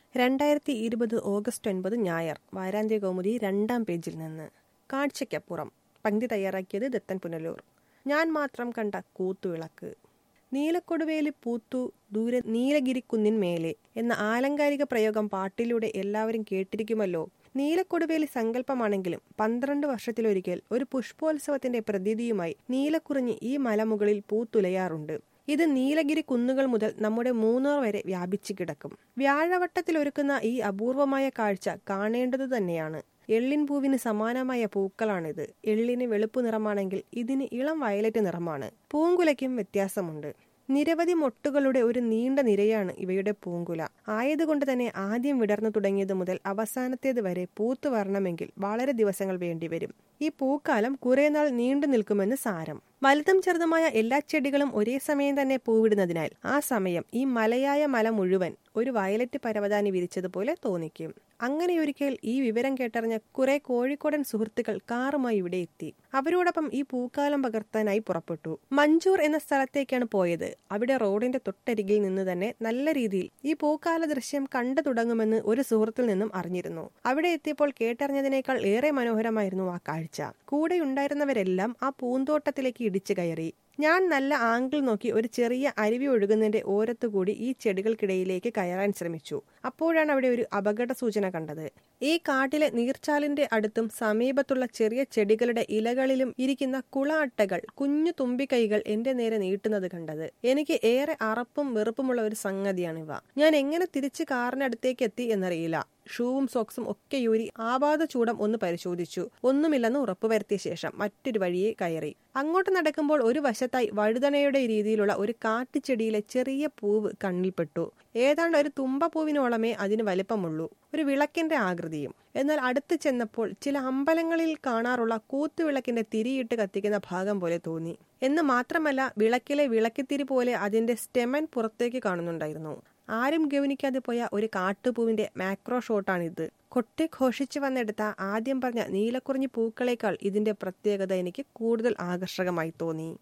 രണ്ടായിരത്തി ഇരുപത് ഓഗസ്റ്റ് ഒൻപത് ഞായർ വാരാന്ത്യ കൗമുദി രണ്ടാം പേജിൽ നിന്ന് കാഴ്ചയ്ക്കപ്പുറം പങ്ക്തി തയ്യാറാക്കിയത് ദത്തൻ പുനലൂർ ഞാൻ മാത്രം കണ്ട കൂത്തുവിളക്ക് നീലക്കൊടുവേലി പൂത്തു ദൂരെ നീലഗിരിക്കുന്നിൻ മേലെ എന്ന ആലങ്കാരിക പ്രയോഗം പാട്ടിലൂടെ എല്ലാവരും കേട്ടിരിക്കുമല്ലോ നീലക്കൊടുവേലി സങ്കല്പമാണെങ്കിലും പന്ത്രണ്ട് വർഷത്തിലൊരിക്കൽ ഒരു പുഷ്പോത്സവത്തിന്റെ പ്രതീതിയുമായി നീലക്കുറിഞ്ഞി ഈ മലമുകളിൽ പൂത്തുലയാറുണ്ട് ഇത് നീലഗിരി കുന്നുകൾ മുതൽ നമ്മുടെ മൂന്നാർ വരെ വ്യാപിച്ചു കിടക്കും വ്യാഴവട്ടത്തിൽ ഒരുക്കുന്ന ഈ അപൂർവമായ കാഴ്ച കാണേണ്ടത് തന്നെയാണ് എള്ളിൻ പൂവിന് സമാനമായ പൂക്കളാണിത് എള്ളിന് വെളുപ്പ് നിറമാണെങ്കിൽ ഇതിന് ഇളം വയലറ്റ് നിറമാണ് പൂങ്കുലയ്ക്കും വ്യത്യാസമുണ്ട് നിരവധി മൊട്ടുകളുടെ ഒരു നീണ്ട നിരയാണ് ഇവയുടെ പൂങ്കുല ആയതുകൊണ്ട് തന്നെ ആദ്യം വിടർന്നു തുടങ്ങിയത് മുതൽ അവസാനത്തേത് വരെ പൂത്തു വരണമെങ്കിൽ വളരെ ദിവസങ്ങൾ വേണ്ടിവരും ഈ പൂക്കാലം കുറെ നാൾ നീണ്ടു നിൽക്കുമെന്ന് സാരം വലുതും ചെറുതുമായ എല്ലാ ചെടികളും ഒരേ സമയം തന്നെ പൂവിടുന്നതിനാൽ ആ സമയം ഈ മലയായ മല മുഴുവൻ ഒരു വയലറ്റ് പരവതാനി വിരിച്ചതുപോലെ തോന്നിക്കും അങ്ങനെയൊരിക്കൽ ഈ വിവരം കേട്ടറിഞ്ഞ കുറെ കോഴിക്കോടൻ സുഹൃത്തുക്കൾ കാറുമായി ഇവിടെ എത്തി അവരോടൊപ്പം ഈ പൂക്കാലം പകർത്താനായി പുറപ്പെട്ടു മഞ്ചൂർ എന്ന സ്ഥലത്തേക്കാണ് പോയത് അവിടെ റോഡിന്റെ തൊട്ടരികിൽ നിന്ന് തന്നെ നല്ല രീതിയിൽ ഈ പൂക്കാല ദൃശ്യം കണ്ടു തുടങ്ങുമെന്ന് ഒരു സുഹൃത്തിൽ നിന്നും അറിഞ്ഞിരുന്നു അവിടെ എത്തിയപ്പോൾ കേട്ടറിഞ്ഞതിനേക്കാൾ ഏറെ മനോഹരമായിരുന്നു ആ കാഴ്ച കൂടെ ഉണ്ടായിരുന്നവരെല്ലാം ആ പൂന്തോട്ടത്തിലേക്ക് ഇടിച്ചു കയറി ഞാൻ നല്ല ആംഗിൾ നോക്കി ഒരു ചെറിയ അരുവി ഒഴുകുന്നതിന്റെ ഓരത്തുകൂടി ഈ ചെടികൾക്കിടയിലേക്ക് കയറാൻ ശ്രമിച്ചു അപ്പോഴാണ് അവിടെ ഒരു അപകട സൂചന കണ്ടത് ഈ കാട്ടിലെ നീർച്ചാലിന്റെ അടുത്തും സമീപത്തുള്ള ചെറിയ ചെടികളുടെ ഇലകളിലും ഇരിക്കുന്ന കുള അട്ടകൾ കുഞ്ഞു തുമ്പിക്കൈകൾ എന്റെ നേരെ നീട്ടുന്നത് കണ്ടത് എനിക്ക് ഏറെ അറപ്പും വെറുപ്പുമുള്ള ഒരു സംഗതിയാണിവ ഞാൻ എങ്ങനെ തിരിച്ച് കാറിനടുത്തേക്ക് എത്തി എന്നറിയില്ല ഷൂവും സോക്സും ഒക്കെ യൂരി ആപാത ചൂടം ഒന്ന് പരിശോധിച്ചു ഒന്നുമില്ലെന്ന് ഉറപ്പുവരുത്തിയ ശേഷം മറ്റൊരു വഴിയെ കയറി അങ്ങോട്ട് നടക്കുമ്പോൾ ഒരു വശത്തായി വഴുതനയുടെ രീതിയിലുള്ള ഒരു കാട്ടുചെടിയിലെ ചെറിയ പൂവ് കണ്ണിൽപ്പെട്ടു ഏതാണ്ട് ഒരു തുമ്പപ്പൂവിനോളമേ അതിന് വലിപ്പമുള്ളൂ ഒരു വിളക്കിന്റെ ആകൃതിയും എന്നാൽ അടുത്ത് ചെന്നപ്പോൾ ചില അമ്പലങ്ങളിൽ കാണാറുള്ള കൂത്തുവിളക്കിന്റെ തിരിയിട്ട് കത്തിക്കുന്ന ഭാഗം പോലെ തോന്നി എന്ന് മാത്രമല്ല വിളക്കിലെ വിളക്കിത്തിരി പോലെ അതിന്റെ സ്റ്റെമൻ പുറത്തേക്ക് കാണുന്നുണ്ടായിരുന്നു ആരും ഗവനിക്കാതെ പോയ ഒരു കാട്ടുപൂവിന്റെ മാക്രോ ഷോട്ടാണിത് കൊട്ടി ഘോഷിച്ചു വന്നെടുത്ത ആദ്യം പറഞ്ഞ നീലക്കുറിഞ്ഞി പൂക്കളേക്കാൾ ഇതിന്റെ പ്രത്യേകത എനിക്ക് കൂടുതൽ ആകർഷകമായി തോന്നി